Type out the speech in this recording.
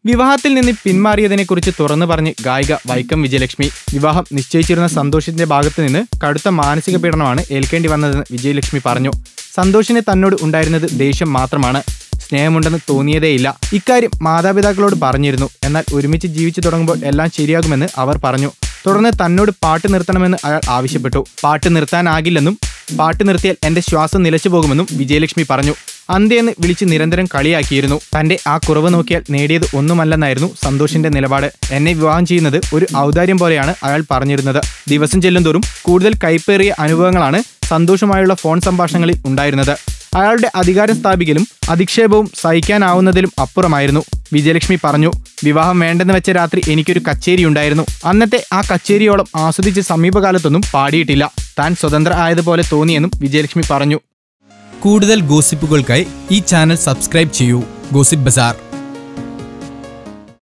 വിവാഹത്തിൽ നിന്ന് പിന്മാറിയതിനെക്കുറിച്ച് തുറന്നു പറഞ്ഞ് ഗായിക വൈക്കം വിജയലക്ഷ്മി വിവാഹം നിശ്ചയിച്ചിരുന്ന സന്തോഷിന്റെ ഭാഗത്ത് നിന്ന് കടുത്ത മാനസിക പീഡനമാണ് ഏൽക്കേണ്ടി വന്നതെന്ന് വിജയലക്ഷ്മി പറഞ്ഞു സന്തോഷിന് തന്നോട് ഉണ്ടായിരുന്നത് ദേഷ്യം മാത്രമാണ് സ്നേഹമുണ്ടെന്ന് തോന്നിയതേയില്ല ഇക്കാര്യം മാതാപിതാക്കളോട് പറഞ്ഞിരുന്നു എന്നാൽ ഒരുമിച്ച് ജീവിച്ചു തുടങ്ങുമ്പോൾ എല്ലാം ശരിയാകുമെന്ന് അവർ പറഞ്ഞു തുടർന്ന് തന്നോട് പാട്ട് നിർത്തണമെന്ന് അയാൾ ആവശ്യപ്പെട്ടു പാട്ട് നിർത്താനാകില്ലെന്നും പാട്ട് നിർത്തിയാൽ എന്റെ ശ്വാസം നിലച്ചു പോകുമെന്നും വിജയലക്ഷ്മി പറഞ്ഞു അന്ത്യയെന്ന് വിളിച്ച് നിരന്തരം കളിയാക്കിയിരുന്നു തന്റെ ആ കുറവ് നോക്കിയാൽ നേടിയത് ഒന്നുമല്ലെന്നായിരുന്നു സന്തോഷിന്റെ നിലപാട് എന്നെ വിവാഹം ചെയ്യുന്നത് ഒരു ഔദാര്യം പോലെയാണ് അയാൾ പറഞ്ഞിരുന്നത് ദിവസം ചെല്ലുന്തോറും കൂടുതൽ കൈപ്പേറിയ അനുഭവങ്ങളാണ് സന്തോഷമായുള്ള ഫോൺ സംഭാഷണങ്ങളിൽ ഉണ്ടായിരുന്നത് അയാളുടെ അധികാരം സ്ഥാപിക്കലും അധിക്ഷേപവും സഹിക്കാനാവുന്നതിലും അപ്പുറമായിരുന്നു വിജയലക്ഷ്മി പറഞ്ഞു വിവാഹം വേണ്ടെന്ന് വെച്ച രാത്രി എനിക്കൊരു കച്ചേരി ഉണ്ടായിരുന്നു അന്നത്തെ ആ കച്ചേരിയോളം ആസ്വദിച്ച് സമീപകാലത്തൊന്നും പാടിയിട്ടില്ല താൻ സ്വതന്ത്ര ആയതുപോലെ തോന്നിയെന്നും വിജയലക്ഷ്മി പറഞ്ഞു കൂടുതൽ ഗോസിപ്പുകൾക്കായി ഈ ചാനൽ സബ്സ്ക്രൈബ് ചെയ്യൂ ഗോസിപ്പ് ബസാർ